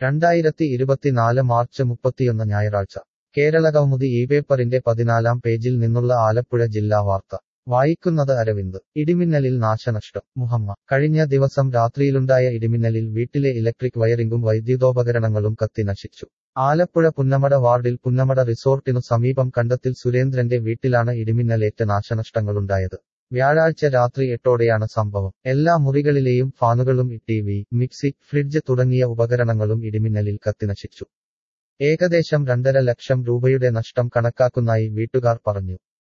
രണ്ടായിരത്തി ഇരുപത്തിനാല് മാർച്ച് മുപ്പത്തിയൊന്ന് ഞായറാഴ്ച കേരള കൗമുദി ഈ പേപ്പറിന്റെ പതിനാലാം പേജിൽ നിന്നുള്ള ആലപ്പുഴ ജില്ലാ വാർത്ത വായിക്കുന്നത് അരവിന്ദ് ഇടിമിന്നലിൽ നാശനഷ്ടം മുഹമ്മ കഴിഞ്ഞ ദിവസം രാത്രിയിലുണ്ടായ ഇടിമിന്നലിൽ വീട്ടിലെ ഇലക്ട്രിക് വയറിംഗും വൈദ്യുതോപകരണങ്ങളും കത്തി നശിച്ചു ആലപ്പുഴ പുന്നമട വാർഡിൽ പുന്നമട റിസോർട്ടിനു സമീപം കണ്ടത്തിൽ സുരേന്ദ്രന്റെ വീട്ടിലാണ് ഇടിമിന്നലേറ്റ നാശനഷ്ടങ്ങളുണ്ടായത് വ്യാഴാഴ്ച രാത്രി എട്ടോടെയാണ് സംഭവം എല്ലാ മുറികളിലെയും ഫാനുകളും ടി വി മിക്സി ഫ്രിഡ്ജ് തുടങ്ങിയ ഉപകരണങ്ങളും ഇടിമിന്നലിൽ കത്തിനശിച്ചു ഏകദേശം രണ്ടര ലക്ഷം രൂപയുടെ നഷ്ടം കണക്കാക്കുന്നതായി വീട്ടുകാർ പറഞ്ഞു